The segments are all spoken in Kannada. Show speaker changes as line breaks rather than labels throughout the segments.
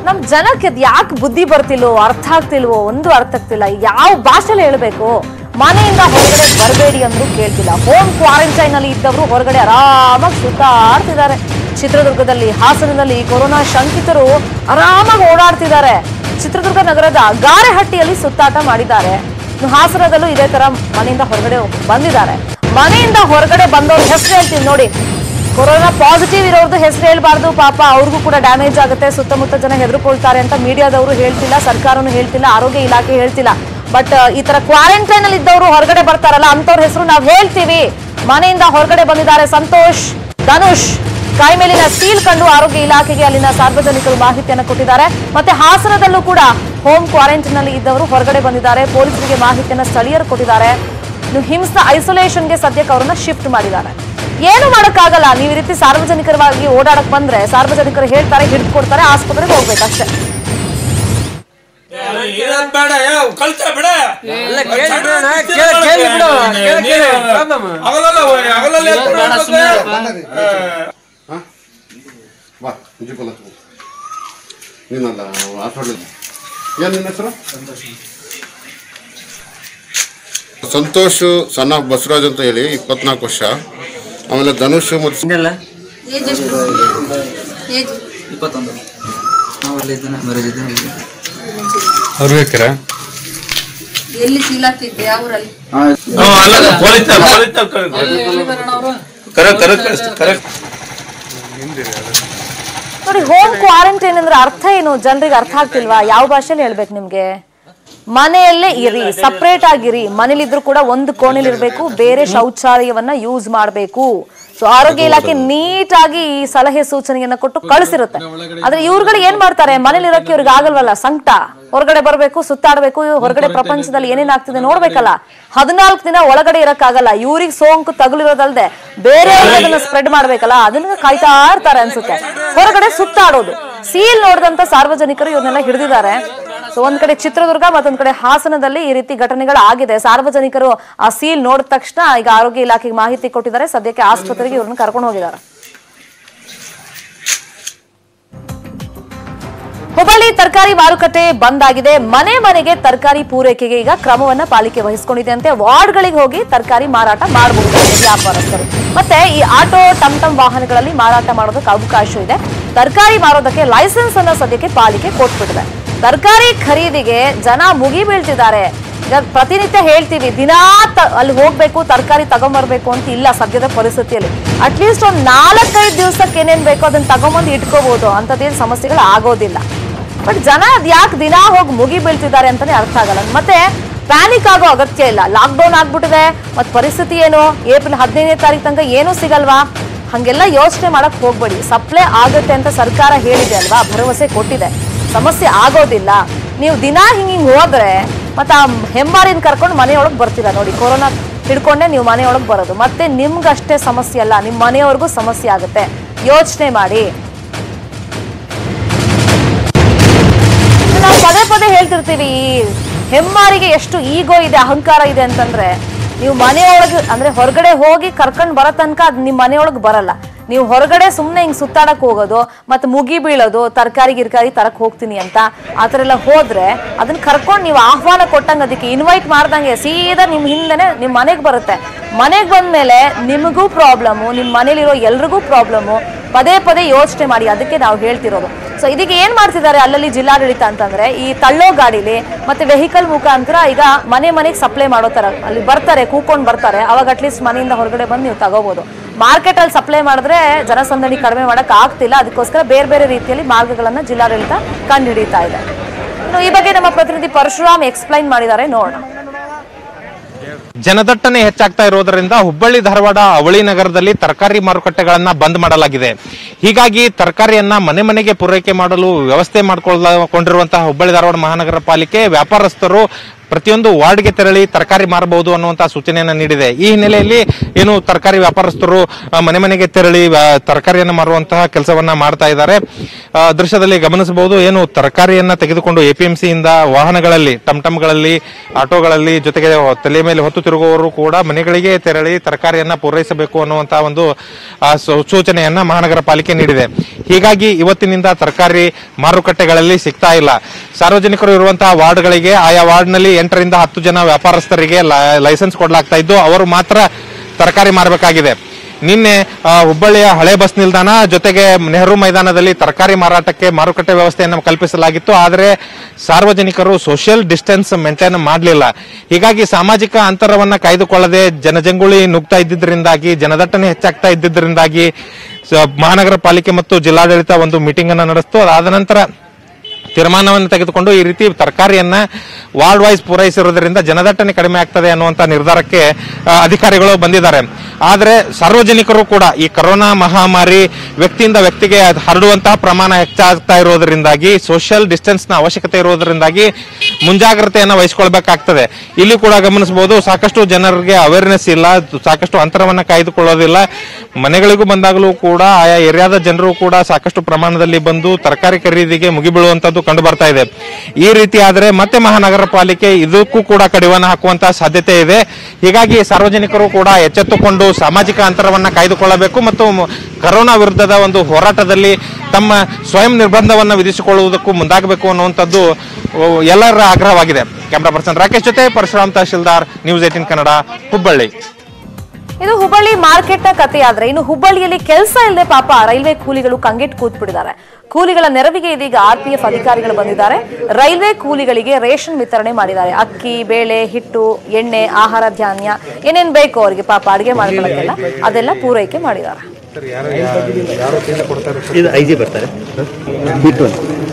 ನಮ್ ಜನಕ್ಕೆ ಅದ್ ಯಾಕೆ ಬುದ್ಧಿ ಬರ್ತಿಲ್ವೋ ಅರ್ಥ ಆಗ್ತಿಲ್ವೋ ಒಂದು ಅರ್ಥ ಆಗ್ತಿಲ್ಲ ಯಾವ ಭಾಷೆಲಿ ಹೇಳ್ಬೇಕು ಮನೆಯಿಂದ ಹೊರಗಡೆ ಬರಬೇಡಿ ಅಂದ್ರೂ ಕೇಳ್ತಿಲ್ಲ ಹೋಮ್ ಕ್ವಾರಂಟೈನ್ ಅಲ್ಲಿ ಇದ್ದವರು ಹೊರಗಡೆ ಆರಾಮಾಗಿ ಸುತ್ತಾಡ್ತಿದ್ದಾರೆ ಚಿತ್ರದುರ್ಗದಲ್ಲಿ ಹಾಸನದಲ್ಲಿ ಕೊರೋನಾ ಶಂಕಿತರು ಆರಾಮಾಗಿ ಓಡಾಡ್ತಿದ್ದಾರೆ ಚಿತ್ರದುರ್ಗ ನಗರದ ಗಾರೆಹಟ್ಟಿಯಲ್ಲಿ ಸುತ್ತಾಟ ಮಾಡಿದ್ದಾರೆ ಇನ್ನು ಹಾಸನದಲ್ಲೂ ಇದೇ ತರ ಮನೆಯಿಂದ ಹೊರಗಡೆ ಬಂದಿದ್ದಾರೆ ಮನೆಯಿಂದ ಹೊರಗಡೆ ಬಂದವ್ರ ಹೆಸರು ಹೇಳ್ತೀವಿ ನೋಡಿ ಕೊರೋನಾ ಪಾಸಿಟಿವ್ ಇರೋರ್ದು ಹೆಸರು ಹೇಳ್ಬಾರ್ದು ಪಾಪ ಅವ್ರಿಗೂ ಕೂಡ ಡ್ಯಾಮೇಜ್ ಆಗುತ್ತೆ ಸುತ್ತಮುತ್ತ ಜನ ಹೆದರ್ಕೊಳ್ತಾರೆ ಅಂತ ಮೀಡಿಯಾದವರು ಹೇಳ್ತಿಲ್ಲ ಸರ್ಕಾರನು ಹೇಳ್ತಿಲ್ಲ ಆರೋಗ್ಯ ಇಲಾಖೆ ಹೇಳ್ತಿಲ್ಲ ಬಟ್ ಈ ತರ ಕ್ವಾರಂಟೈನ್ ಅಲ್ಲಿ ಇದ್ದವರು ಹೊರಗಡೆ ಬರ್ತಾರಲ್ಲ ಅಂತವ್ರ ಹೆಸರು ನಾವು ಹೇಳ್ತೀವಿ ಮನೆಯಿಂದ ಹೊರಗಡೆ ಬಂದಿದ್ದಾರೆ ಸಂತೋಷ್ ಧನುಷ್ ಕೈ ಮೇಲಿನ ಸೀಲ್ ಕಂಡು ಆರೋಗ್ಯ ಇಲಾಖೆಗೆ ಅಲ್ಲಿನ ಸಾರ್ವಜನಿಕರು ಮಾಹಿತಿಯನ್ನು ಕೊಟ್ಟಿದ್ದಾರೆ ಮತ್ತೆ ಹಾಸನದಲ್ಲೂ ಕೂಡ ಹೋಮ್ ಕ್ವಾರಂಟೈನ್ ಅಲ್ಲಿ ಇದ್ದವರು ಹೊರಗಡೆ ಬಂದಿದ್ದಾರೆ ಪೊಲೀಸರಿಗೆ ಮಾಹಿತಿಯನ್ನು ಸ್ಥಳೀಯರು ಕೊಟ್ಟಿದ್ದಾರೆ ಇನ್ನು ಹಿಂಸ ಐಸೋಲೇಷನ್ಗೆ ಸದ್ಯಕ್ಕೆ ಅವರನ್ನ ಶಿಫ್ಟ್ ಮಾಡಿದ್ದಾರೆ ಏನು ಮಾಡಕ್ಕಾಗಲ್ಲ ನೀವು ಈ ರೀತಿ ಸಾರ್ವಜನಿಕರವಾಗಿ ಓಡಾಡಕ್ ಬಂದ್ರೆ ಸಾರ್ವಜನಿಕರು ಹೇಳ್ತಾರೆ ಹಿಡಿದು ಕೊಡ್ತಾರೆ ಆಸ್ಪತ್ರೆಗೆ ಹೋಗ್ಬೇಕಷ್ಟೇ
ಇರೋದ್ ಬೇಡ ಯಾವ ಕಳ್ತ ಬಿಡ
ಎಲ್ಲ ಕೇಳಿ ಬಿಡೋಣ, ಕೇಳಿ- ಕೇಳಿ ಬಿಡು, ಕೇಳಿ- ಕೇಳಿ, problem.
ಆಗಲ್ಲ ಆಗಲ್ಲ
ಹಾ? ಬಾ ಮುಜುಕುಲ ನೀನಲ್ಲ ಹಾಸ್ಪಿಟಲ್ ಏನು ನಿನ್ನ ಹೆಸರು ಸಂತೋಷ್ ಸಣ್ಣ ಬಸವರಾಜ್ ಅಂತ ಹೇಳಿ ಇಪ್ಪತ್ನಾಲ್ಕು ವರ್ಷ ಆಮೇಲೆ ಧನುಷ್ ಮತ್ತು
ಹಿಂಗಲ್ಲ
ಏಜ್ ಎಷ್ಟು ಏಜ್
ಇಪ್ಪತ್ತೊಂದು ನಾವು ಅಲ್ಲಿ ಇದ್ದಾನೆ ಮ್ಯಾರೇಜ್ ಇದ್ದಾನೆ
ಅವ್ರು ಬೇಕಾರ
ಎಲ್ಲಿ ಫೀಲ್ ಆಗ್ತಿದ್ದೆ ಯಾವ ಊರಲ್ಲಿ
ಕರೆಕ್ಟ್ ಕರೆಕ್ಟ್ ಕರೆಕ್ಟ್
ನೋಡಿ ಹೋಮ್ ಕ್ವಾರಂಟೈನ್ ಅಂದ್ರೆ ಅರ್ಥ ಏನು ಜನರಿಗೆ ಅರ್ಥ ಆಗ್ತಿಲ್ವಾ ಯಾವ ಭಾಷೆಲಿ ಹೇಳ್ಬೇಕು ನಿಮ್ಗೆ ಮನೆಯಲ್ಲೇ ಇರಿ ಸಪ್ರೇಟ್ ಆಗಿರಿ ಮನೇಲಿದ್ರು ಕೂಡ ಒಂದು ಕೋಣೆಲಿ ಇರ್ಬೇಕು ಬೇರೆ ಶೌಚಾಲಯವನ್ನ ಯೂಸ್ ಮಾಡಬೇಕು ಸೊ ಆರೋಗ್ಯ ಇಲಾಖೆ ನೀಟಾಗಿ ಈ ಸಲಹೆ ಸೂಚನೆಯನ್ನ ಕೊಟ್ಟು ಕಳಿಸಿರುತ್ತೆ ಆದ್ರೆ ಇವ್ರುಗಳು ಏನ್ ಮಾಡ್ತಾರೆ ಮನೇಲಿ ಇರೋಕೆ ಇವ್ರಿಗೆ ಆಗಲ್ವಲ್ಲ ಸಂಕಟ ಹೊರಗಡೆ ಬರ್ಬೇಕು ಸುತ್ತಾಡ್ಬೇಕು ಹೊರಗಡೆ ಪ್ರಪಂಚದಲ್ಲಿ ಏನೇನ್ ಆಗ್ತಿದೆ ನೋಡ್ಬೇಕಲ್ಲ ಹದಿನಾಲ್ಕು ದಿನ ಒಳಗಡೆ ಇರಕ್ಕಾಗಲ್ಲ ಇವ್ರಿಗೆ ಸೋಂಕು ತಗುಲಿರೋದಲ್ದೆ ಬೇರೆ ಅದನ್ನ ಸ್ಪ್ರೆಡ್ ಮಾಡ್ಬೇಕಲ್ಲ ಅದನ್ನ ಕಾಯ್ತಾ ಇರ್ತಾರೆ ಅನ್ಸುತ್ತೆ ಹೊರಗಡೆ ಸುತ್ತಾಡೋದು ಸೀಲ್ ನೋಡಿದಂತ ಸಾರ್ವಜನಿಕರು ಇವ್ರನ್ನೆಲ್ಲ ಹಿಡಿದಿದ್ದಾರೆ ಸೊ ಒಂದ್ ಕಡೆ ಚಿತ್ರದುರ್ಗ ಮತ್ತೊಂದ್ ಕಡೆ ಹಾಸನದಲ್ಲಿ ಈ ರೀತಿ ಘಟನೆಗಳು ಆಗಿದೆ ಸಾರ್ವಜನಿಕರು ಆ ಸೀಲ್ ನೋಡಿದ ತಕ್ಷಣ ಈಗ ಆರೋಗ್ಯ ಇಲಾಖೆಗೆ ಮಾಹಿತಿ ಕೊಟ್ಟಿದ್ದಾರೆ ಸದ್ಯಕ್ಕೆ ಆಸ್ಪತ್ರೆಗೆ ಇವ್ರನ್ನ ಕರ್ಕೊಂಡು ಹೋಗಿದ್ದಾರೆ ಹುಬ್ಬಳ್ಳಿ ತರಕಾರಿ ಮಾರುಕಟ್ಟೆ ಬಂದ್ ಆಗಿದೆ ಮನೆ ಮನೆಗೆ ತರಕಾರಿ ಪೂರೈಕೆಗೆ ಈಗ ಕ್ರಮವನ್ನ ಪಾಲಿಕೆ ವಹಿಸಿಕೊಂಡಿದೆ ಅಂತೆ ವಾರ್ಡ್ಗಳಿಗೆ ಹೋಗಿ ತರಕಾರಿ ಮಾರಾಟ ಮಾಡಬಹುದು ವ್ಯಾಪಾರಸ್ಥರು ಮತ್ತೆ ಈ ಆಟೋ ಟಮ್ ಟಮ್ ವಾಹನಗಳಲ್ಲಿ ಮಾರಾಟ ಮಾಡೋದಕ್ಕೆ ಅವಕಾಶ ಇದೆ ತರಕಾರಿ ಮಾರೋದಕ್ಕೆ ಲೈಸೆನ್ಸ್ ಅನ್ನ ಸದ್ಯಕ್ಕೆ ಪಾಲಿಕೆ ಕೊಟ್ಬಿಟ್ಟಿದೆ ತರಕಾರಿ ಖರೀದಿಗೆ ಜನ ಮುಗಿ ಬೀಳ್ತಿದ್ದಾರೆ ಈಗ ಪ್ರತಿನಿತ್ಯ ಹೇಳ್ತೀವಿ ದಿನಾ ತ- ಅಲ್ಲಿ ಹೋಗ್ಬೇಕು ತರಕಾರಿ ತಗೊಂಬರ್ಬೇಕು ಅಂತ ಇಲ್ಲ ಸದ್ಯದ ಪರಿಸ್ಥಿತಿಯಲ್ಲಿ ಅಟ್ಲೀಸ್ಟ್ ಒಂದ್ ನಾಲ್ಕೈದು ದಿವಸಕ್ಕೆ ಏನೇನ್ ಬೇಕೋ ಅದನ್ನ ತಗೊಂಬಂದು ಇಟ್ಕೋಬಹುದು ಅಂತದೇನು ಸಮಸ್ಯೆಗಳು ಆಗೋದಿಲ್ಲ ಬಟ್ ಜನ ಅದ್ ಯಾಕೆ ದಿನಾ ಹೋಗಿ ಮುಗಿ ಬೀಳ್ತಿದ್ದಾರೆ ಅಂತಾನೆ ಅರ್ಥ ಆಗಲ್ಲ ಮತ್ತೆ ಪ್ಯಾನಿಕ್ ಆಗೋ ಅಗತ್ಯ ಇಲ್ಲ ಲಾಕ್ ಡೌನ್ ಆಗ್ಬಿಟ್ಟಿದೆ ಮತ್ ಪರಿಸ್ಥಿತಿ ಏನು ಏಪ್ರಿಲ್ ಹದಿನೈದನೇ ತಾರೀಕು ತನಕ ಏನೂ ಸಿಗಲ್ವಾ ಹಂಗೆಲ್ಲ ಯೋಚನೆ ಮಾಡಕ್ ಹೋಗ್ಬೇಡಿ ಸಪ್ಲೈ ಆಗುತ್ತೆ ಅಂತ ಸರ್ಕಾರ ಹೇಳಿದೆ ಅಲ್ವಾ ಭರವಸೆ ಕೊಟ್ಟಿದೆ ಸಮಸ್ಯೆ ಆಗೋದಿಲ್ಲ ನೀವು ದಿನಾ ಹಿಂಗ್ ಹಿಂಗ್ ಹೋದ್ರೆ ಮತ್ತೆ ಆ ಹೆಮ್ಮಾರಿನ ಕರ್ಕೊಂಡು ಮನೆಯೊಳಗೆ ಬರ್ತೀರಾ ನೋಡಿ ಕೊರೋನಾ ಹಿಡ್ಕೊಂಡೆ ನೀವು ಮನೆಯೊಳಗೆ ಬರೋದು ಮತ್ತೆ ನಿಮ್ಗಷ್ಟೇ ಸಮಸ್ಯೆ ಅಲ್ಲ ನಿಮ್ಮ ಮನೆಯವ್ರಿಗೂ ಸಮಸ್ಯೆ ಆಗುತ್ತೆ ಯೋಚನೆ ಮಾಡಿ ನಾವು ಪದೇ ಪದೇ ಹೇಳ್ತಿರ್ತೀವಿ ಈ ಹೆಮ್ಮಾರಿಗೆ ಎಷ್ಟು ಈಗೋ ಇದೆ ಅಹಂಕಾರ ಇದೆ ಅಂತಂದ್ರೆ ನೀವು ಮನೆಯೊಳಗೆ ಅಂದ್ರೆ ಹೊರಗಡೆ ಹೋಗಿ ಕರ್ಕೊಂಡ್ ಬರೋ ತನಕ ಅದ್ ನಿಮ್ ಮನೆಯೊಳಗೆ ಬರಲ್ಲ ನೀವು ಹೊರಗಡೆ ಸುಮ್ಮನೆ ಹಿಂಗ್ ಸುತ್ತಾಡಕ್ ಹೋಗೋದು ಮತ್ತೆ ಮುಗಿ ಬೀಳೋದು ತರಕಾರಿ ಗಿರ್ಕಾರಿ ತರಕ್ ಹೋಗ್ತೀನಿ ಅಂತ ಆ ಥರ ಎಲ್ಲ ಹೋದ್ರೆ ಅದನ್ನ ಕರ್ಕೊಂಡು ನೀವು ಆಹ್ವಾನ ಕೊಟ್ಟಂಗೆ ಅದಕ್ಕೆ ಇನ್ವೈಟ್ ಮಾಡ್ದಂಗೆ ಸೀದಾ ನಿಮ್ ಹಿಂದೆನೆ ನಿಮ್ ಮನೆಗೆ ಬರುತ್ತೆ ಮನೆಗೆ ಬಂದ್ಮೇಲೆ ನಿಮಗೂ ಪ್ರಾಬ್ಲಮ್ಮು ನಿಮ್ಮ ಮನೇಲಿರೋ ಎಲ್ರಿಗೂ ಪ್ರಾಬ್ಲಮ್ಮು ಪದೇ ಪದೇ ಯೋಚನೆ ಮಾಡಿ ಅದಕ್ಕೆ ನಾವು ಹೇಳ್ತಿರೋದು ಸೊ ಇದಕ್ಕೆ ಏನ್ ಮಾಡ್ತಿದ್ದಾರೆ ಅಲ್ಲಲ್ಲಿ ಜಿಲ್ಲಾಡಳಿತ ಅಂತಂದ್ರೆ ಈ ತಳ್ಳೋ ಗಾಡಿಲಿ ಮತ್ತೆ ವೆಹಿಕಲ್ ಮುಖಾಂತರ ಈಗ ಮನೆ ಮನೆಗೆ ಸಪ್ಲೈ ಮಾಡೋ ತರ ಅಲ್ಲಿ ಬರ್ತಾರೆ ಕೂಕೊಂಡು ಬರ್ತಾರೆ ಅವಾಗ ಅಟ್ಲೀಸ್ಟ್ ಮನೆಯಿಂದ ಹೊರಗಡೆ ಬಂದು ನೀವು ತಗೋಬಹುದು ಮಾರ್ಕೆಟ್ ಅಲ್ಲಿ ಸಪ್ಲೈ ಮಾಡಿದ್ರೆ ಜನಸಂದಣಿ ಕಡಿಮೆ ಮಾಡಕ್ ಆಗ್ತಿಲ್ಲ ಅದಕ್ಕೋಸ್ಕರ ಬೇರೆ ಬೇರೆ ರೀತಿಯಲ್ಲಿ ಮಾರ್ಗಗಳನ್ನ ಜಿಲ್ಲಾಡಳಿತ ಕಂಡುಹಿಡಿತಾ ಇದೆ ಇನ್ನು ಈ ಬಗ್ಗೆ ನಮ್ಮ ಪ್ರತಿನಿಧಿ ಪರಶುರಾಮ್ ಎಕ್ಸ್ಪ್ಲೈನ್ ಮಾಡಿದ್ದಾರೆ ನೋಡೋಣ
ಜನದಟ್ಟಣೆ ಹೆಚ್ಚಾಗ್ತಾ ಇರೋದರಿಂದ ಹುಬ್ಬಳ್ಳಿ ಧಾರವಾಡ ಅವಳಿ ನಗರದಲ್ಲಿ ತರಕಾರಿ ಮಾರುಕಟ್ಟೆಗಳನ್ನ ಬಂದ್ ಮಾಡಲಾಗಿದೆ ಹೀಗಾಗಿ ತರಕಾರಿಯನ್ನ ಮನೆ ಮನೆಗೆ ಪೂರೈಕೆ ಮಾಡಲು ವ್ಯವಸ್ಥೆ ಮಾಡಿಕೊಳ್ಳಕೊಂಡಿರುವಂತಹ ಹುಬ್ಬಳ್ಳಿ ಧಾರವಾಡ ಮಹಾನಗರ ಪಾಲಿಕೆ ವ್ಯಾಪಾರಸ್ಥರು ಪ್ರತಿಯೊಂದು ವಾರ್ಡ್ಗೆ ತೆರಳಿ ತರಕಾರಿ ಮಾರಬಹುದು ಅನ್ನುವಂತಹ ಸೂಚನೆಯನ್ನ ನೀಡಿದೆ ಈ ಹಿನ್ನೆಲೆಯಲ್ಲಿ ಏನು ತರಕಾರಿ ವ್ಯಾಪಾರಸ್ಥರು ಆ, ಮನೆ ಮನೆಗೆ ತೆರಳಿ ಆ, ತರಕಾರಿಯನ್ನು ಮಾರುವಂತಹ ಕೆಲಸವನ್ನ ಮಾಡ್ತಾ ಇದ್ದಾರೆ ಆ, ದೃಶ್ಯದಲ್ಲಿ ಗಮನಿಸಬಹುದು ಏನು ತರಕಾರಿಯನ್ನ ತೆಗೆದುಕೊಂಡು ಎಪಿಎಂಸಿ ಇಂದ ವಾಹನಗಳಲ್ಲಿ ಟಮ್ ಟಮ್ಗಳಲ್ಲಿ ಆಟೋಗಳಲ್ಲಿ ಜೊತೆಗೆ ತಲೆ ಮೇಲೆ ಹೊತ್ತು ತಿರುಗುವವರು ಕೂಡ ಮನೆಗಳಿಗೆ ತೆರಳಿ ತರಕಾರಿಯನ್ನ ಪೂರೈಸಬೇಕು ಅನ್ನುವಂತಹ ಒಂದು ಆ, ಸೂ- ಸೂಚನೆಯನ್ನ ಮಹಾನಗರ ಪಾಲಿಕೆ ನೀಡಿದೆ ಹೀಗಾಗಿ ಇವತ್ತಿನಿಂದ ತರಕಾರಿ ಮಾರುಕಟ್ಟೆಗಳಲ್ಲಿ ಸಿಗ್ತಾ ಇಲ್ಲ ಸಾರ್ವಜನಿಕರು ಇರುವಂತಹ ವಾರ್ಡ್ಗಳಿಗೆ ಆಯಾ ವಾರ್ಡ್ನಲ್ಲಿ ಎಂಟರಿಂದ ಹತ್ತು ಜನ ವ್ಯಾಪಾರಸ್ಥರಿಗೆ ಲೈ- ಲೈಸೆನ್ಸ್ ಕೊಡಲಾಗ್ತಾ ಇದ್ದು ಅವರು ಮಾತ್ರ ತರಕಾರಿ ಮಾರಬೇಕಾಗಿದೆ ನಿನ್ನೆ ಆ, ಹುಬ್ಬಳ್ಳಿಯ ಹಳೆ ಬಸ್ ನಿಲ್ದಾಣ ಜೊತೆಗೆ ನೆಹರು ಮೈದಾನದಲ್ಲಿ ತರಕಾರಿ ಮಾರಾಟಕ್ಕೆ ಮಾರುಕಟ್ಟೆ ವ್ಯವಸ್ಥೆಯನ್ನು ಕಲ್ಪಿಸಲಾಗಿತ್ತು ಆದರೆ ಸಾರ್ವಜನಿಕರು ಸೋಷಿಯಲ್ ಡಿಸ್ಟೆನ್ಸ್ ಮೇಂಟೈನ್ ಮಾಡಲಿಲ್ಲ ಹೀಗಾಗಿ ಸಾಮಾಜಿಕ ಅಂತರವನ್ನ ಕಾಯ್ದುಕೊಳ್ಳದೆ ಜನಜಂಗುಳಿ ನುಗ್ತಾ ಇದ್ದಿದ್ದರಿಂದಾಗಿ ಜನದಟ್ಟಣೆ ಹೆಚ್ಚಾಗ್ತಾ ಇದ್ದಿದ್ದರಿಂದಾಗಿ ಸ- ಮಹಾನಗರ ಪಾಲಿಕೆ ಮತ್ತು ಜಿಲ್ಲಾಡಳಿತ ಒಂದು ಮೀಟಿಂಗ್ ಅನ್ನು ನಡೆಸ್ತು ಅದಾದ ನಂತರ ತೀರ್ಮಾನವನ್ನು ತೆಗೆದುಕೊಂಡು ಈ ರೀತಿ ತರಕಾರಿಯನ್ನ ವಾರ್ಡ್ ವೈಸ್ ಪೂರೈಸಿರುವುದರಿಂದ ಜನದಟ್ಟಣೆ ಕಡಿಮೆ ಆಗ್ತದೆ ಅನ್ನುವಂತ ನಿರ್ಧಾರಕ್ಕೆ ಆ, ಅಧಿಕಾರಿಗಳು ಬಂದಿದ್ದಾರೆ ಆದರೆ ಸಾರ್ವಜನಿಕರು ಕೂಡ ಈ ಕೊರೋನಾ ಮಹಾಮಾರಿ ವ್ಯಕ್ತಿಯಿಂದ ವ್ಯಕ್ತಿಗೆ ಅದ್ ಹರಡುವಂತಹ ಪ್ರಮಾಣ ಹೆಚ್ಚಾಗ್ತಾ ಇರೋದರಿಂದಾಗಿ ಸೋಷಿಯಲ್ ಡಿಸ್ಟೆನ್ಸ್ ನ ಅವಶ್ಯಕತೆ ಇರೋದರಿಂದಾಗಿ ಮುಂಜಾಗ್ರತೆಯನ್ನು ವಹಿಸಿಕೊಳ್ಬೇಕಾಗ್ತದೆ ಇಲ್ಲಿ ಕೂಡ ಗಮನಿಸಬಹುದು ಸಾಕಷ್ಟು ಜನರಿಗೆ ಅವೇರ್ನೆಸ್ ಇಲ್ಲ ಸಾಕಷ್ಟು ಅಂತರವನ್ನ ಕಾಯ್ದುಕೊಳ್ಳೋದಿಲ್ಲ ಮನೆಗಳಿಗೂ ಬಂದಾಗಲೂ ಕೂಡ ಆಯಾ ಏರಿಯಾದ ಜನರು ಕೂಡ ಸಾಕಷ್ಟು ಪ್ರಮಾಣದಲ್ಲಿ ಬಂದು ತರಕಾರಿ ಖರೀದಿಗೆ ಮುಗಿಬೀಳುವಂತದ್ದು ಕಂಡು ಬರ್ತಾ ಇದೆ ಈ ರೀತಿ ಆದರೆ ಮತ್ತೆ ಮಹಾನಗರ ಪಾಲಿಕೆ ಇದಕ್ಕೂ ಕೂಡ ಕಡಿವಾಣ ಹಾಕುವಂತಹ ಸಾಧ್ಯತೆ ಇದೆ ಹೀಗಾಗಿ ಸಾರ್ವಜನಿಕರು ಕೂಡ ಎಚ್ಚೆತ್ತುಕೊಂಡು ಸಾಮಾಜಿಕ ಅಂತರವನ್ನ ಕಾಯ್ದುಕೊಳ್ಳಬೇಕು ಮತ್ತು ಮ- ಕರೋನಾ ವಿರುದ್ಧದ ಒಂದು ಹೋರಾಟದಲ್ಲಿ ತಮ್ಮ ಸ್ವಯಂ ನಿರ್ಬಂಧವನ್ನ ವಿಧಿಸಿಕೊಳ್ಳುವುದಕ್ಕೂ ಮುಂದಾಗಬೇಕು ಅನ್ನುವಂಥದ್ದು ಓ, ಎಲ್ಲರ ಆಗ್ರಹವಾಗಿದೆ ಕ್ಯಾಮ್ರಾ ಪರ್ಸನ್ ರಾಕೇಶ್ ಜೊತೆ ಪರಶುರಾಮ್ ತಹಶೀಲ್ದಾರ್ ನ್ಯೂಸ್ ಏಟಿನ್ ಕನ್ನಡ ಹುಬ್ಬಳ್ಳಿ
ಇದು ಹುಬ್ಬಳ್ಳಿ ಮಾರ್ಕೆಟ್ ನ ಕಥೆ ಆದ್ರೆ ಇನ್ನು ಹುಬ್ಬಳ್ಳಿಯಲ್ಲಿ ಕೆಲಸ ಇಲ್ಲದೆ ಪಾಪ ರೈಲ್ವೆ ಕೂಲಿಗಳು ಕಂಗೆಟ್ ಕೂತ್ ಬಿಟ್ಟಿದ್ದಾರೆ ಕೂಲಿಗಳ ನೆರವಿಗೆ ಇದೀಗ ಆರ್ ಪಿ ಎಫ್ ಅಧಿಕಾರಿಗಳು ಬಂದಿದ್ದಾರೆ ರೈಲ್ವೆ ಕೂಲಿಗಳಿಗೆ ರೇಷನ್ ವಿತರಣೆ ಮಾಡಿದ್ದಾರೆ ಅಕ್ಕಿ ಬೇಳೆ ಹಿಟ್ಟು ಎಣ್ಣೆ ಆಹಾರ ಧಾನ್ಯ ಏನೇನ್ ಬೇಕು ಅವರಿಗೆ ಪಾಪ ಅಡಿಗೆ ಮಾಡ್ಕೊಳ್ಳೋಕ್ಕೆಲ್ಲ ಅದೆಲ್ಲ ಪೂರೈಕೆ ಮಾಡಿದ್ದಾರೆ
ಇದು ಐ ಜಿ ಬರ್ತಾರೆ ಬಿಟ್ಟು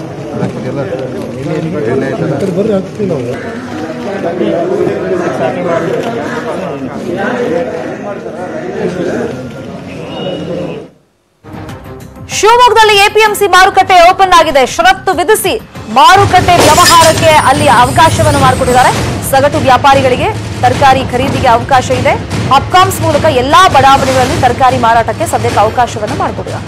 ಶಿವಮೊಗ್ಗದಲ್ಲಿ ಎಪಿಎಂಸಿ ಮಾರುಕಟ್ಟೆ ಓಪನ್ ಆಗಿದೆ ಷರತ್ತು ವಿಧಿಸಿ ಮಾರುಕಟ್ಟೆ ವ್ಯವಹಾರಕ್ಕೆ ಅಲ್ಲಿ ಅವಕಾಶವನ್ನು ಮಾಡಿಕೊಟ್ಟಿದ್ದಾರೆ ಸಗಟು ವ್ಯಾಪಾರಿಗಳಿಗೆ ತರಕಾರಿ ಖರೀದಿಗೆ ಅವಕಾಶ ಇದೆ ಅಪ್ಕಾಮ್ಸ್ ಮೂಲಕ ಎಲ್ಲಾ ಬಡಾವಣೆಗಳಲ್ಲಿ ತರಕಾರಿ ಮಾರಾಟಕ್ಕೆ ಸದ್ಯಕ್ಕೆ ಅವಕಾಶವನ್ನು ಮಾಡಿಕೊಟ್ಟಿದ್ದಾರೆ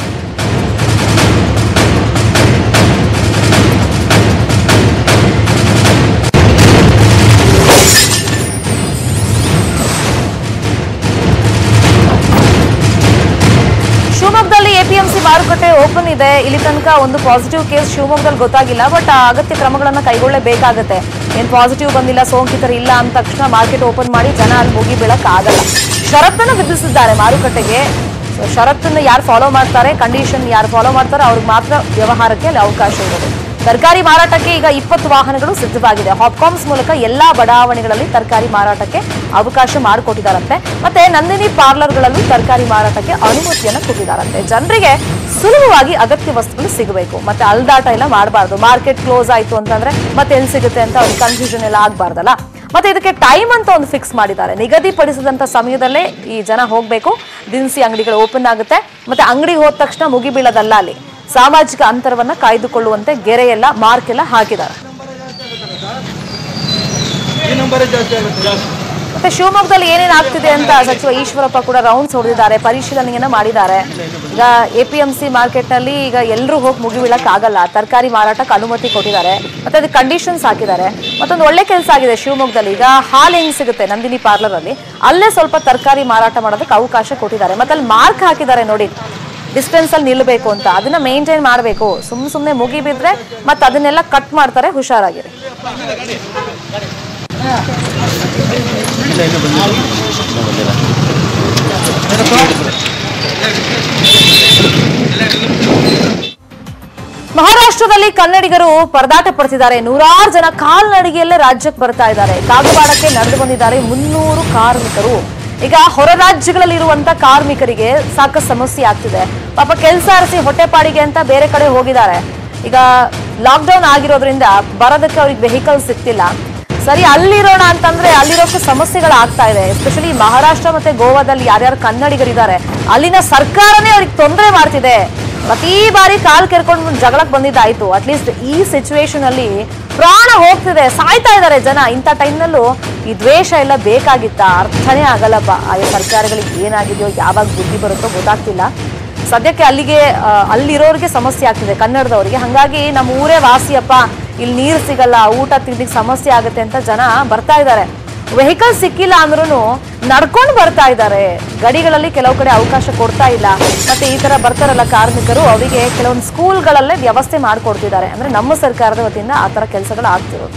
ಶಿವಮೊಗ್ಗದಲ್ಲಿ ಎಪಿಎಂಸಿ ಮಾರುಕಟ್ಟೆ ಓಪನ್ ಇದೆ ಇಲ್ಲಿ ತನಕ ಒಂದು ಪಾಸಿಟಿವ್ ಕೇಸ್ ಶಿವಮೊಗ್ಗದಲ್ಲಿ ಗೊತ್ತಾಗಿಲ್ಲ ಬಟ್ ಅಗತ್ಯ ಕ್ರಮಗಳನ್ನ ಕೈಗೊಳ್ಳಬೇಕಾಗತ್ತೆ ಏನ್ ಪಾಸಿಟಿವ್ ಬಂದಿಲ್ಲ ಸೋಂಕಿತರು ಇಲ್ಲ ಅಂದ ತಕ್ಷಣ ಮಾರ್ಕೆಟ್ ಓಪನ್ ಮಾಡಿ ಜನ ಅಲ್ಲಿ ಮುಗಿ ಬೀಳಕ್ ಆಗಲ್ಲ ಷರತ್ತನ್ನು ವಿಧಿಸಿದ್ದಾರೆ ಮಾರುಕಟ್ಟೆಗೆ So, ಷರತ್ತನ್ನು ಯಾರು ಫಾಲೋ ಮಾಡ್ತಾರೆ ಕಂಡೀಷನ್ ಯಾರು ಫಾಲೋ ಮಾಡ್ತಾರೆ ಅವ್ರಿಗೆ ಮಾತ್ರ ವ್ಯವಹಾರಕ್ಕೆ ಅಲ್ಲಿ ಅವಕಾಶ ಇರೋದು ತರಕಾರಿ ಮಾರಾಟಕ್ಕೆ ಈಗ ಇಪ್ಪತ್ತು ವಾಹನಗಳು ಸಿದ್ಧವಾಗಿದೆ ಹಾಪ್ಕಾಮ್ಸ್ ಮೂಲಕ ಎಲ್ಲಾ ಬಡಾವಣೆಗಳಲ್ಲಿ ತರಕಾರಿ ಮಾರಾಟಕ್ಕೆ ಅವಕಾಶ ಮಾಡಿಕೊಟ್ಟಿದ್ದಾರಂತೆ ಮತ್ತೆ ನಂದಿನಿ ಪಾರ್ಲರ್ಗಳಲ್ಲೂ ತರಕಾರಿ ಮಾರಾಟಕ್ಕೆ ಅನುಮತಿಯನ್ನು ಕೊಟ್ಟಿದ್ದಾರಂತೆ ಜನರಿಗೆ ಸುಲಭವಾಗಿ ಅಗತ್ಯ ವಸ್ತುಗಳು ಸಿಗಬೇಕು ಮತ್ತೆ ಅಲ್ದಾಟ ಎಲ್ಲ ಮಾಡಬಾರ್ದು ಮಾರ್ಕೆಟ್ ಕ್ಲೋಸ್ ಆಯ್ತು ಅಂತಂದ್ರೆ ಮತ್ತೆ ಎಲ್ಲಿ ಸಿಗುತ್ತೆ ಅಂತ ಅವ್ರಿಗೆ ಕನ್ಫ್ಯೂಷನ್ ಎಲ್ಲ ಆಗ್ಬಾರ್ದಲ್ಲ ಮತ್ತೆ ಇದಕ್ಕೆ ಟೈಮ್ ಅಂತ ಒಂದು ಫಿಕ್ಸ್ ಮಾಡಿದ್ದಾರೆ ನಿಗದಿಪಡಿಸಿದಂತ ಸಮಯದಲ್ಲೇ ಈ ಜನ ಹೋಗ್ಬೇಕು ದಿನಸಿ ಅಂಗಡಿಗಳು ಓಪನ್ ಆಗುತ್ತೆ ಮತ್ತೆ ಅಂಗಡಿಗೆ ಹೋದ ತಕ್ಷಣ ಮುಗಿಬೀಳೋದಲ್ಲ ಅಲ್ಲಿ ಸಾಮಾಜಿಕ ಅಂತರವನ್ನ ಕಾಯ್ದುಕೊಳ್ಳುವಂತೆ ಗೆರೆ ಎಲ್ಲ ಮಾರ್ಕ್ ಎಲ್ಲ ಹಾಕಿದ್ದಾರೆ ಮತ್ತೆ ಶಿವಮೊಗ್ಗದಲ್ಲಿ ಏನೇನ್ ಆಗ್ತಿದೆ ಅಂತ ಸಚಿವ ಈಶ್ವರಪ್ಪ ಕೂಡ ರೌಂಡ್ಸ್ ಹೊಡೆದಿದ್ದಾರೆ ಪರಿಶೀಲನೆಯನ್ನ ಮಾಡಿದ್ದಾರೆ ಈಗ ಎಪಿಎಂಸಿ ಮಾರ್ಕೆಟ್ ನಲ್ಲಿ ಈಗ ಎಲ್ಲರೂ ಹೋಗಿ ಮುಗಿಬೀಳಕ್ ಆಗಲ್ಲ ತರಕಾರಿ ಮಾರಾಟಕ್ಕೆ ಅನುಮತಿ ಕೊಟ್ಟಿದ್ದಾರೆ ಮತ್ತೆ ಅದಕ್ಕೆ ಕಂಡೀಷನ್ಸ್ ಹಾಕಿದ್ದಾರೆ ಮತ್ತೊಂದು ಒಳ್ಳೆ ಕೆಲಸ ಆಗಿದೆ ಶಿವಮೊಗ್ಗದಲ್ಲಿ ಈಗ ಹಾಲು ಹೆಂಗ್ ಸಿಗುತ್ತೆ ನಂದಿನಿ ಪಾರ್ಲರ್ ಅಲ್ಲಿ ಅಲ್ಲೇ ಸ್ವಲ್ಪ ತರಕಾರಿ ಮಾರಾಟ ಮಾಡೋದಕ್ಕೆ ಅವಕಾಶ ಕೊಟ್ಟಿದ್ದಾರೆ ಮತ್ತೆ ಅಲ್ಲಿ ಮಾರ್ಕ್ ಹಾಕಿದ್ದಾರೆ ನೋಡಿ ಡಿಸ್ಟೆನ್ಸ್ ಅಲ್ಲಿ ನಿಲ್ಲಬೇಕು ಅಂತ ಅದನ್ನ ಮೇಂಟೈನ್ ಮಾಡಬೇಕು ಸುಮ್ ಸುಮ್ನೆ ಮುಗಿ ಬಿದ್ರೆ ಮತ್ತೆ ಅದನ್ನೆಲ್ಲ ಕಟ್ ಮಾಡ್ತಾರೆ ಹುಷಾರಾಗಿರಿ ಮಹಾರಾಷ್ಟ್ರದಲ್ಲಿ ಕನ್ನಡಿಗರು ಪರದಾಟ ಪಡ್ತಿದ್ದಾರೆ ನೂರಾರು ಜನ ಕಾಲ್ನಡಿಗೆಯಲ್ಲೇ ರಾಜ್ಯಕ್ಕೆ ಬರ್ತಾ ಇದ್ದಾರೆ ಕಾಗವಾಡಕ್ಕೆ ನಡೆದು ಬಂದಿದ್ದಾರೆ ಮುನ್ನೂರು ಕಾರ್ಮಿಕರು ಈಗ ಹೊರ ರಾಜ್ಯಗಳಲ್ಲಿರುವಂತ ಕಾರ್ಮಿಕರಿಗೆ ಸಾಕಷ್ಟು ಸಮಸ್ಯೆ ಆಗ್ತಿದೆ ಪಾಪ ಕೆಲಸ ಅರಸಿ ಹೊಟ್ಟೆಪಾಡಿಗೆ ಅಂತ ಬೇರೆ ಕಡೆ ಹೋಗಿದ್ದಾರೆ ಈಗ ಲಾಕ್ಡೌನ್ ಆಗಿರೋದ್ರಿಂದ ಬರೋದಕ್ಕೆ ಅವ್ರಿಗೆ ವೆಹಿಕಲ್ ಸಿಗ್ತಿಲ್ಲ ಸರಿ ಅಲ್ಲಿರೋಣ ಅಂತಂದ್ರೆ ಅಲ್ಲಿರೋಕ್ಕೆ ಸಮಸ್ಯೆಗಳು ಆಗ್ತಾ ಇದೆ ಎಸ್ಪೆಷಲಿ ಮಹಾರಾಷ್ಟ್ರ ಮತ್ತೆ ಗೋವಾದಲ್ಲಿ ಯಾರ್ಯಾರು ಕನ್ನಡಿಗರಿದ್ದಾರೆ ಅಲ್ಲಿನ ಸರ್ಕಾರನೇ ಅವ್ರಿಗೆ ತೊಂದರೆ ಮಾಡ್ತಿದೆ ಪ್ರತಿ ಬಾರಿ ಕಾಲ್ ಕೆರ್ಕೊಂಡು ಜಗಳಕ್ಕೆ ಬಂದಿದ್ದಾಯ್ತು ಅಟ್ಲೀಸ್ಟ್ ಈ ಸಿಚುವೇಶನ್ ಅಲ್ಲಿ ಪ್ರಾಣ ಹೋಗ್ತಿದೆ ಸಾಯ್ತಾ ಇದ್ದಾರೆ ಜನ ಇಂಥ ಟೈಮ್ನಲ್ಲೂ ಈ ದ್ವೇಷ ಎಲ್ಲ ಬೇಕಾಗಿತ್ತ ಅರ್ಥನೇ ಆಗಲ್ಲಪ್ಪ ಆಯಾ ಸರ್ಕಾರಗಳಿಗೆ ಏನಾಗಿದೆಯೋ ಯಾವಾಗ ಬುದ್ಧಿ ಬರುತ್ತೋ ಗೊತ್ತಾಗ್ತಿಲ್ಲ ಸದ್ಯಕ್ಕೆ ಅಲ್ಲಿಗೆ ಆ, ಅಲ್ಲಿರೋರಿಗೆ ಸಮಸ್ಯೆ ಆಗ್ತಿದೆ ಕನ್ನಡದವರಿಗೆ ಹಂಗಾಗಿ ನಮ್ಮ ಊರೇ ವಾಸಿಯಪ್ಪ ಇಲ್ಲಿ ನೀರು ಸಿಗಲ್ಲ ಊಟ ತಿಂಡಿಗೆ ಸಮಸ್ಯೆ ಆಗುತ್ತೆ ಅಂತ ಜನ ಬರ್ತಾ ಇದ್ದಾರೆ ವೆಹಿಕಲ್ ಸಿಕ್ಕಿಲ್ಲ ಅಂದ್ರೂ ನಡ್ಕೊಂಡು ಬರ್ತಾ ಇದ್ದಾರೆ ಗಡಿಗಳಲ್ಲಿ ಕೆಲವು ಕಡೆ ಅವಕಾಶ ಕೊಡ್ತಾ ಇಲ್ಲ ಮತ್ತೆ ಈ ತರ ಬರ್ತಾರಲ್ಲ ಕಾರ್ಮಿಕರು ಅವರಿಗೆ ಕೆಲವೊಂದು ಸ್ಕೂಲ್ಗಳಲ್ಲೇ ವ್ಯವಸ್ಥೆ ಮಾಡ್ಕೊಡ್ತಿದ್ದಾರೆ ಅಂದ್ರೆ ನಮ್ಮ ಸರ್ಕಾರದ ವತಿಯಿಂದ ಆ ತರ ಕೆಲಸಗಳು ಆಗ್ತಿರೋದು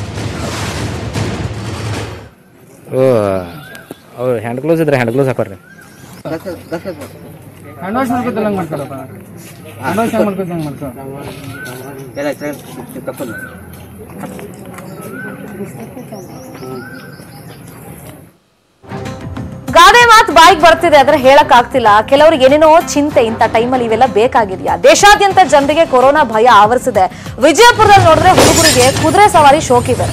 ಓ ಅವ್ರು ಹ್ಯಾಂಡ್ ಗ್ಲೌಸ್ ಇದ್ರೆ ಹ್ಯಾಂಡ್ ಗ್ಲೌಸ್ ಹಾಕೋರಿ
ಹ್ಯಾಂಡ್ ವಾಶ್ ಮಾಡ್ಕೊತಲ್ಲ ಹಂಗೆ ಮಾಡ್ತಾರಪ್ಪ ಹ್ಯಾಂಡ್ ವಾಶ್ ಹೆಂಗೆ ಮಾಡ್ಕೊತ ಹಂಗೆ ಮಾಡ್ತಾರ
ಗಾದೆ ಮಾತು ಬಾಯಿಗೆ ಬರ್ತಿದೆ ಆದ್ರೆ ಹೇಳಕ್ ಆಗ್ತಿಲ್ಲ ಕೆಲವರಿಗೆ ಏನೇನೋ ಚಿಂತೆ ಇಂಥ ಟೈಮಲ್ಲಿ ಇವೆಲ್ಲ ಬೇಕಾಗಿದೆಯಾ ದೇಶಾದ್ಯಂತ ಜನರಿಗೆ ಕೊರೋನಾ ಭಯ ಆವರಿಸಿದೆ ವಿಜಯಪುರದಲ್ಲಿ ನೋಡಿದ್ರೆ ಹುಡುಗರಿಗೆ ಕುದುರೆ ಸವಾರಿ ಶೋಕಿದೆ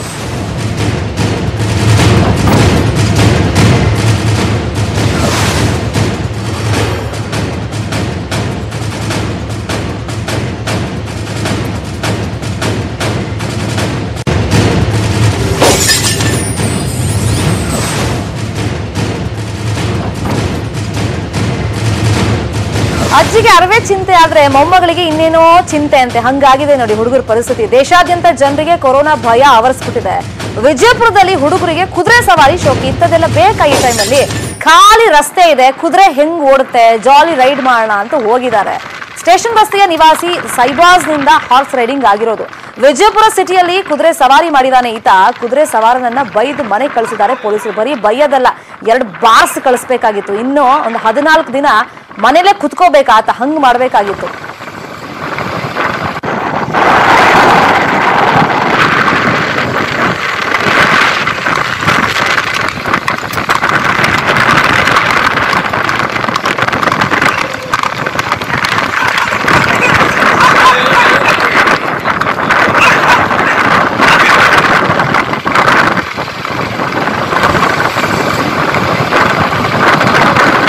ಅಜ್ಜಿಗೆ ಅರವೇ ಚಿಂತೆ ಆದ್ರೆ ಮೊಮ್ಮಗಳಿಗೆ ಇನ್ನೇನೋ ಚಿಂತೆ ಅಂತೆ ಹಂಗಾಗಿದೆ ನೋಡಿ ಹುಡುಗರ ಪರಿಸ್ಥಿತಿ ದೇಶಾದ್ಯಂತ ಜನರಿಗೆ ಕೊರೋನಾ ಭಯ ಆವರಿಸ್ಬಿಟ್ಟಿದೆ ವಿಜಯಪುರದಲ್ಲಿ ಹುಡುಗರಿಗೆ ಕುದುರೆ ಸವಾರಿ ಶೋಕಿ ಇಂಥದ್ದೆಲ್ಲ ಬೇಕಾ ಈ ಟೈಮಲ್ಲಿ ಖಾಲಿ ರಸ್ತೆ ಇದೆ ಕುದುರೆ ಹೆಂಗ್ ಓಡುತ್ತೆ ಜಾಲಿ ರೈಡ್ ಮಾಡೋಣ ಅಂತ ಹೋಗಿದ್ದಾರೆ ಸ್ಟೇಷನ್ ಬಸ್ತಿಯ ನಿವಾಸಿ ಸೈಬಾಸ್ ನಿಂದ ಹಾರ್ಸ್ ರೈಡಿಂಗ್ ಆಗಿರೋದು ವಿಜಯಪುರ ಸಿಟಿಯಲ್ಲಿ ಕುದುರೆ ಸವಾರಿ ಮಾಡಿದಾನೆ ಈತ ಕುದುರೆ ಸವಾರನನ್ನ ಬೈದು ಮನೆ ಕಳಿಸಿದ್ದಾರೆ ಪೊಲೀಸರು ಬರೀ ಬೈಯೋದಲ್ಲ ಎರಡು ಬಾರ್ಸ್ ಕಳಿಸ್ಬೇಕಾಗಿತ್ತು ಇನ್ನು ಒಂದು ಹದಿನಾಲ್ಕು ದಿನ ಮನೇಲೆ ಕುತ್ಕೋಬೇಕಾ ಆತ ಹಂಗ್ ಮಾಡ್ಬೇಕಾಗಿತ್ತು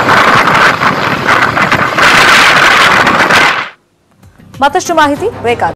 ಮತ್ತಷ್ಟು ಮಾಹಿತಿ ಬೇಕಾದ